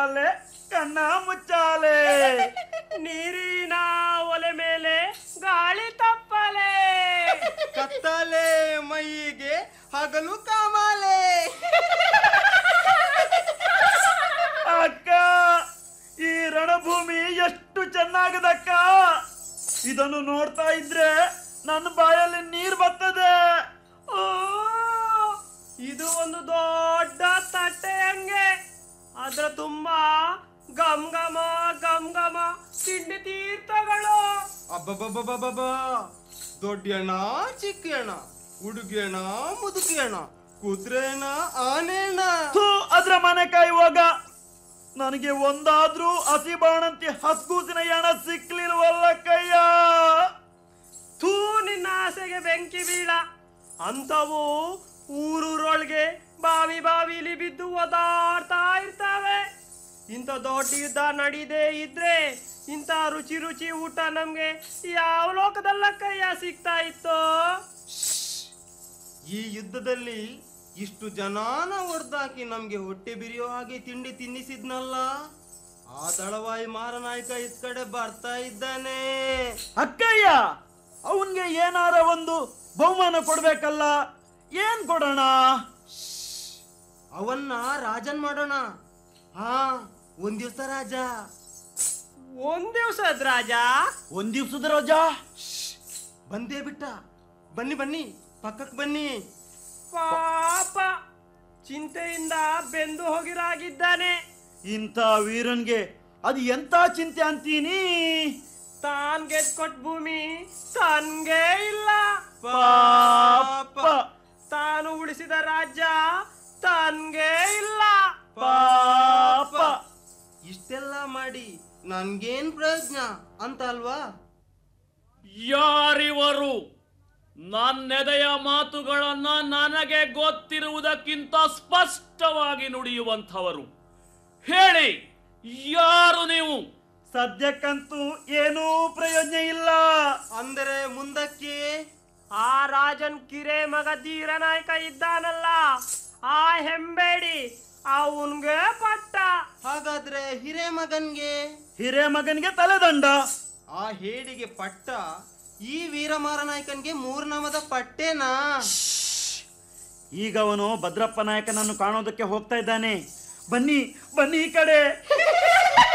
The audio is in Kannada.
ಮುಚ್ಚಾಲೆ ಕಣ್ಣ ಮುಚ್ಚಾಲೆ ನೀರಿನ ಒಲೆ ಮೇಲೆ ಗಾಳಿ ತಪ್ಪಲೆ ಕತ್ತಲೆ ಮೈಗೆ ಹಗಲು ಕಾಮಾಲೆ ಅಕ್ಕ ಈ ರಣಭೂಮಿ ಎಷ್ಟು ಚೆನ್ನಾಗದಕ್ಕ ಇದನ್ನು ನೋಡ್ತಾ ಇದ್ರೆ ನನ್ನ ಬಾಯಲ್ಲಿ ನೀರ್ ಬರ್ತದೆ ಓ, ಇದು ಒಂದು ದೊಡ್ಡ ತಟ್ಟೆ ಹಂಗೆ ಅದ್ರ ತುಂಬಾ ಗಮ್ ಗಮ ಗಮ್ ಗಮ ತಿಂಡಿ ತೀರ್ಥಗಳು ಅಬ್ಬಬ್ಬಬ್ಬಬ್ಬಬ್ಬ ದೊಡ್ಡಣ್ಣ ಚಿಕ್ಕಣ್ಣ ಹುಡುಗಿಯಣ್ಣ ಮುದುಕಿಯಣ್ಣ ಕುದುರೆನ ಆನೆಣ್ಣ ಥು, ಅದ್ರ ಮನೆ ಕಾಯುವಾಗ ನನಗೆ ಒಂದಾದ್ರೂ ಹಸಿ ಬಾಣಂತಿ ಹಸ್ಗೂಸಿನ ಎಣ ಸಿಕ್ಲಿಲ್ವಲ್ಲ ಕಯ್ಯ ಥೂ ನಿನ್ನ ಆಸೆಗೆ ಬೆಂಕಿ ಬೀಳ ಅಂಥವು ಊರೂರೊಳಗೆ ಬಾವಿ ಬಾವಿಲಿ ಬಿದ್ದು ಒದಾಡ್ತಾ ಇರ್ತಾವೆ ಇಂಥ ದೊಡ್ಡ ಯುದ್ಧ ನಡೀದೇ ಇದ್ರೆ ಇಂಥ ರುಚಿ ರುಚಿ ಊಟ ನಮ್ಗೆ ಯಾವ ಲೋಕದಲ್ಲ ಕೈಯ ಸಿಗ್ತಾ ಇತ್ತೋ ಈ ಯುದ್ಧದಲ್ಲಿ ಇಷ್ಟು ಜನಾನ ಹೊಡೆದಾಕಿ ನಮ್ಗೆ ಹೊಟ್ಟೆ ಬಿರಿಯೋ ಹಾಗೆ ತಿಂಡಿ ತಿನ್ನಿಸಿದ್ನಲ್ಲ ಆ ದಳವಾಯಿ ಮಾರನಾಯಕ ಇದ್ ಕಡೆ ಬರ್ತಾ ಇದ್ದಾನೆ ಅಕ್ಕಯ್ಯ ಅವನ್ಗೆ ಏನಾರ ಒಂದು ಬಹುಮಾನ ಕೊಡ್ಬೇಕಲ್ಲ ಏನ್ ಕೊಡೋಣ ಅವನ್ನ ರಾಜನ್ ಮಾಡೋಣ ಹಾ ಒಂದ್ ದಿವ್ಸ ರಾಜ ಒಂದ್ ದಿವ್ಸದ್ ರಾಜ ಒಂದ್ ದಿವ್ಸದ ರಜಾ ಬಂದೇ ಬಿಟ್ಟ ಬನ್ನಿ ಬನ್ನಿ ಪಕ್ಕಕ್ ಬನ್ನಿ ಪಾಪ ಚಿಂತೆಯಿಂದ ಬೆಂದು ಹೋಗಿರಾಗಿದ್ದಾನೆ ಇಂಥ ವೀರನ್ಗೆ ಅದು ಎಂತ ಚಿಂತೆ ಅಂತೀನಿ ತಾನ್ ಗೆದ್ಕೊಟ್ ಭೂಮಿ ತನ್ಗೆ ಇಲ್ಲ ಪಾಪ ಪಾಪ ತಾನು ಉಳಿಸಿದ ರಾಜ್ಯ ತನ್ಗೆ ಇಲ್ಲ ಪಾಪ ಇಷ್ಟೆಲ್ಲ ಮಾಡಿ ನನ್ಗೇನ್ ಪ್ರಯೋಜನ ಅಂತ ಅಲ್ವಾ ಯಾರಿವರು ನನ್ನೆದೆಯ ಮಾತುಗಳನ್ನ ನನಗೆ ಗೊತ್ತಿರುವುದಕ್ಕಿಂತ ಸ್ಪಷ್ಟವಾಗಿ ನುಡಿಯುವಂಥವರು ಹೇಳಿ ಯಾರು ನೀವು ಸದ್ಯಕ್ಕಂತೂ ಏನೂ ಪ್ರಯೋಜನ ಇಲ್ಲ ಅಂದರೆ ಮುಂದಕ್ಕೆ ಆ ರಾಜನ್ ಕಿರೆ ಮಗ ಧೀರ ನಾಯಕ ಇದ್ದಾನಲ್ಲ ಆ ಹೆಂಬೇಡಿ ಅವನ್ಗೆ ಪಟ್ಟ ಹಾಗಾದ್ರೆ ಹಿರೇ ಮಗನ್ಗೆ ಹಿರೇ ಮಗನಿಗೆ ತಲೆದಂಡ ಆ ಹೇಡಿಗೆ ಪಟ್ಟ ಈ ವೀರಮಾರನಾಯಕನ್ಗೆ ಮೂರ್ನಾಮದ ಪಟ್ಟೇನಾ ಈಗ ಅವನು ಭದ್ರಪ್ಪ ನಾಯಕನನ್ನು ಕಾಣೋದಕ್ಕೆ ಹೋಗ್ತಾ ಇದ್ದಾನೆ ಬನ್ನಿ ಬನ್ನಿ ಈ ಕಡೆ